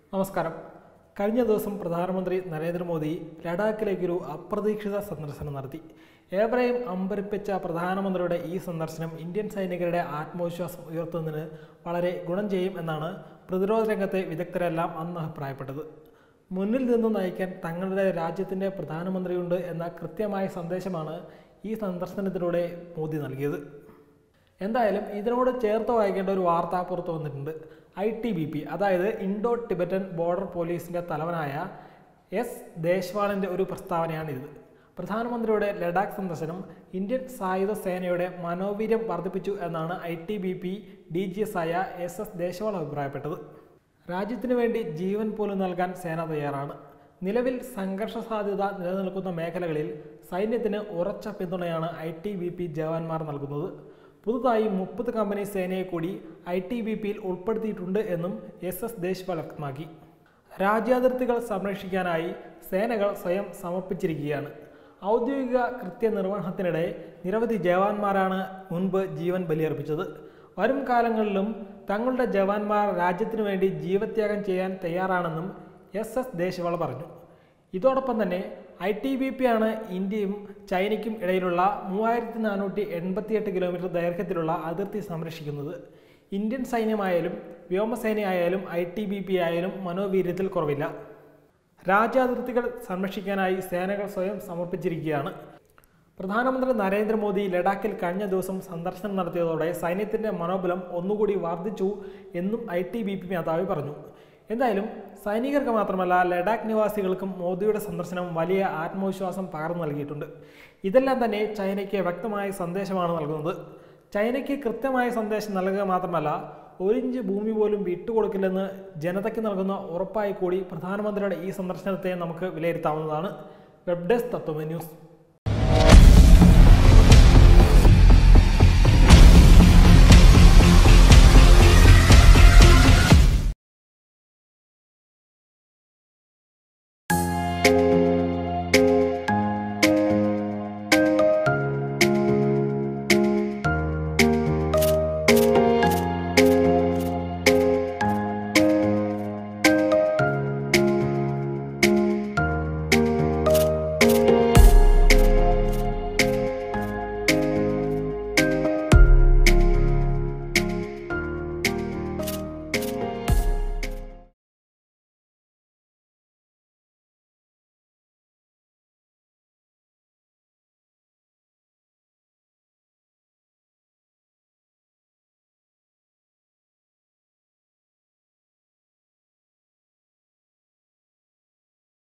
നമസ്കാരം കഴിഞ്ഞ ദിവസം പ്രധാനമന്ത്രി നരേന്ദ്രമോദി ലഡാക്കിലേക്കൊരു അപ്രതീക്ഷിത സന്ദർശനം നടത്തി ഏവരെയും അമ്പരിപ്പിച്ച പ്രധാനമന്ത്രിയുടെ ഈ സന്ദർശനം ഇന്ത്യൻ സൈനികരുടെ ആത്മവിശ്വാസം ഉയർത്തുന്നതിന് വളരെ ഗുണം ചെയ്യും എന്നാണ് പ്രതിരോധ രംഗത്തെ വിദഗ്ധരെല്ലാം അന്ന് അഭിപ്രായപ്പെട്ടത് മുന്നിൽ നിന്ന് നയിക്കാൻ തങ്ങളുടെ രാജ്യത്തിൻ്റെ പ്രധാനമന്ത്രിയുണ്ട് എന്ന കൃത്യമായ സന്ദേശമാണ് ഈ സന്ദർശനത്തിലൂടെ മോദി നൽകിയത് എന്തായാലും ഇതിനോട് ചേർത്ത് വായിക്കേണ്ട ഒരു വാർത്ത പുറത്തു വന്നിട്ടുണ്ട് ഐ ടി ബി പി അതായത് ഇൻഡോ ടിബറ്റൻ ബോർഡർ പോലീസിന്റെ തലവനായ എസ് ദേശവാളിന്റെ ഒരു പ്രസ്താവനയാണിത് പ്രധാനമന്ത്രിയുടെ ലഡാക്ക് സന്ദർശനം ഇന്ത്യൻ സായുധ സേനയുടെ മനോവീര്യം വർദ്ധിപ്പിച്ചു എന്നാണ് I T B P D G S ആയ എസ് എസ് ദേശവാൾ അഭിപ്രായപ്പെട്ടത് രാജ്യത്തിനു വേണ്ടി ജീവൻ പോലും നൽകാൻ സേന തയ്യാറാണ് നിലവിൽ സംഘർഷ സാധ്യത നിലനിൽക്കുന്ന മേഖലകളിൽ സൈന്യത്തിന് ഉറച്ച പിന്തുണയാണ് ഐ ടി ബി പി ജവാന്മാർ നൽകുന്നത് പുതുതായി മുപ്പത് കമ്പനി സേനയെ കൂടി ഐ ടി ബി പിയിൽ ഉൾപ്പെടുത്തിയിട്ടുണ്ട് എന്നും എസ് എസ് ദേശ് വ്യക്തമാക്കി രാജ്യാതിർത്തികൾ സംരക്ഷിക്കാനായി സേനകൾ സ്വയം സമർപ്പിച്ചിരിക്കുകയാണ് ഔദ്യോഗിക കൃത്യനിർവഹണത്തിനിടെ നിരവധി ജവാന്മാരാണ് മുൻപ് ജീവൻ ബലിയർപ്പിച്ചത് വരും കാലങ്ങളിലും തങ്ങളുടെ ജവാന്മാർ രാജ്യത്തിനു വേണ്ടി ജീവത്യാഗം ചെയ്യാൻ തയ്യാറാണെന്നും എസ് എസ് ദേശവാൾ പറഞ്ഞു ഇതോടൊപ്പം തന്നെ ഐ ടി ബി പി ആണ് ഇന്ത്യയും ചൈനയ്ക്കും ഇടയിലുള്ള മൂവായിരത്തി നാനൂറ്റി എൺപത്തിയെട്ട് കിലോമീറ്റർ ദൈർഘ്യത്തിലുള്ള അതിർത്തി സംരക്ഷിക്കുന്നത് ഇന്ത്യൻ സൈന്യമായാലും വ്യോമസേനയായാലും ഐ ടി ബി പി ആയാലും മനോവീര്യത്തിൽ കുറവില്ല രാജ്യാതിർത്തികൾ സംരക്ഷിക്കാനായി സേനകൾ സ്വയം സമർപ്പിച്ചിരിക്കുകയാണ് പ്രധാനമന്ത്രി നരേന്ദ്രമോദി ലഡാക്കിൽ കഴിഞ്ഞ ദിവസം സന്ദർശനം നടത്തിയതോടെ സൈന്യത്തിന്റെ മനോബലം ഒന്നുകൂടി വർദ്ധിച്ചു എന്നും ഐ ടി ബി പി മേധാവി പറഞ്ഞു എന്തായാലും സൈനികർക്ക് മാത്രമല്ല ലഡാക്ക് നിവാസികൾക്കും മോദിയുടെ സന്ദർശനം വലിയ ആത്മവിശ്വാസം പകർന്നു നൽകിയിട്ടുണ്ട് ഇതെല്ലാം തന്നെ ചൈനയ്ക്ക് വ്യക്തമായ സന്ദേശമാണ് നൽകുന്നത് ചൈനയ്ക്ക് കൃത്യമായ സന്ദേശം നൽകുക മാത്രമല്ല ഒരിഞ്ച് ഭൂമി പോലും വിട്ടുകൊടുക്കില്ലെന്ന് ജനതയ്ക്ക് നൽകുന്ന ഉറപ്പായി കൂടി പ്രധാനമന്ത്രിയുടെ ഈ സന്ദർശനത്തെ നമുക്ക് വിലയിരുത്താവുന്നതാണ് വെബ് ഡെസ്ക് തത്വമ ന്യൂസ്